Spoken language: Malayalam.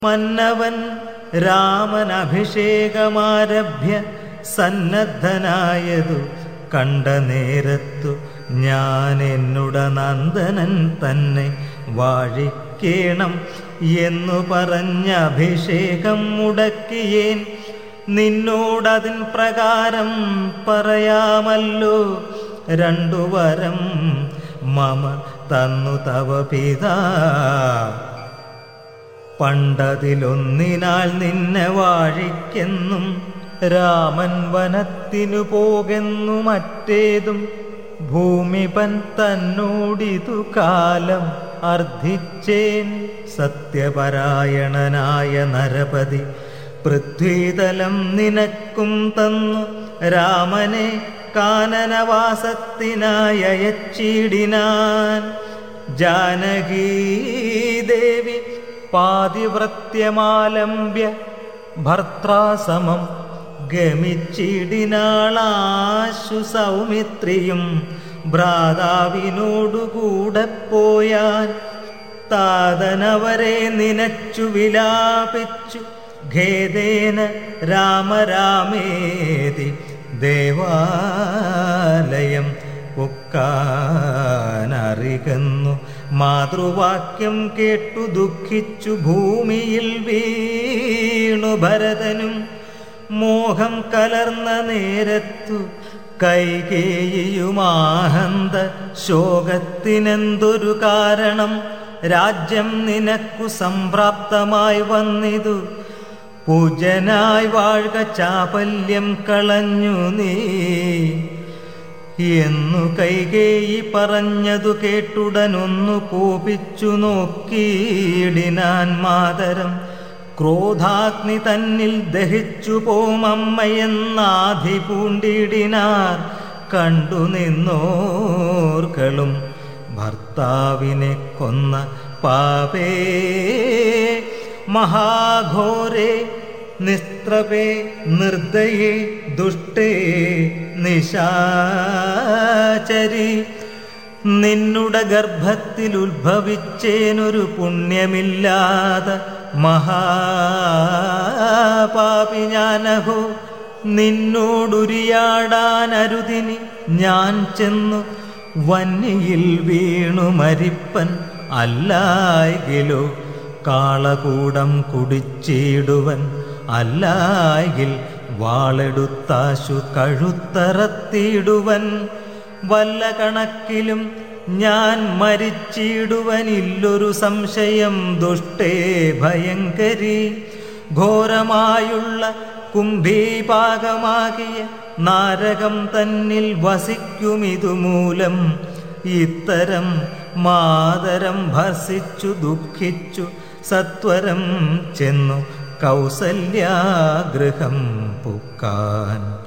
മന്നവൻ രാമൻ അഭിഷേകമാരഭ്യ സന്നദ്ധനായതു കണ്ട നേരത്തു ഞാൻ എന്നുട നന്ദനൻ തന്നെ വാഴിക്കേണം എന്നു പറഞ്ഞ അഭിഷേകം മുടക്കിയേൻ നിന്നോടതിൻ പ്രകാരം പറയാമല്ലോ രണ്ടു വരം മമ തന്നു തവ പിതാ പണ്ടതിലൊന്നിനാൽ നിന്നെ വാഴിക്കെന്നും രാമൻ വനത്തിനു പോകെന്നു മറ്റേതും ഭൂമിപൻ തന്നോടിതു കാലം അർദ്ധിച്ചേൻ സത്യപരായണനായ നരപതി പൃഥ്വീതലം നിനക്കും തന്നു രാമനെ കാനനവാസത്തിനായി അയച്ചിടിനാൻ ജാനകീ ദേവി പാതിവൃത്യമാലംബ്യ ഭർത്താസമം ഗമിച്ചിടിനാളാശു സൗമിത്രിയും ഭ്രാതാവിനോടുകൂടെ പോയാൻ താതനവരെ നിനച്ചു വിലാപിച്ചു ഖേദേന രാമരാമേതി ദേവാലയം പൊക്കാനറികന്നു മാതൃവാക്യം കേട്ടു ദുഃഖിച്ചു ഭൂമിയിൽ വീണു ഭരതനും മോഹം കലർന്ന നേരത്തു കൈകേയിയുമാഹന്ത ശോകത്തിനെന്തൊരു കാരണം രാജ്യം നിനക്കു സംപ്രാപ്തമായി വന്നിതു പൂജനായി വാഴ്ക ചാപല്യം കളഞ്ഞു നീ എന്നു കൈകേയി പറഞ്ഞതു കേട്ടുടനൊന്നു കോപിച്ചു നോക്കിയിടിനാൻ മാതരം ക്രോധാഗ്നി തന്നിൽ ദഹിച്ചു പോമമ്മയെന്നാധി പൂണ്ടിടിനാർ കണ്ടു നിന്നോർക്കളും ഭർത്താവിനെ കൊന്ന പാപേ മഹാഘോരേ നിസ്ത്രപേ നിർദ്ദയേ ദുഷ്ടേ നിശാചരി നിന്നുടെ ഗർഭത്തിൽ ഉത്ഭവിച്ചേനൊരു പുണ്യമില്ലാതെ മഹാപാപി ഞാനഹോ നിന്നോടുരിയാടാൻ അരുതിനി ഞാൻ ചെന്നു വന്യയിൽ വീണു മരിപ്പൻ അല്ലായെങ്കിലോ കാളകൂടം കുടിച്ചിടുവൻ അല്ലായെങ്കിൽ വാളെടുത്താശു കഴുത്തറത്തിടുവൻ വല്ല കണക്കിലും ഞാൻ മരിച്ചിടുവനില്ലൊരു സംശയം ദുഷ്ടേ ഭയങ്കരി ഘോരമായുള്ള കുംഭീപാകമാകിയ നാരകം തന്നിൽ വസിക്കുമിതുമൂലം ഇത്തരം മാതരം ഭർസിച്ചു ദുഃഖിച്ചു സത്വരം ചെന്നു കൗസല്യാഗൃഹം പുക്കാൻ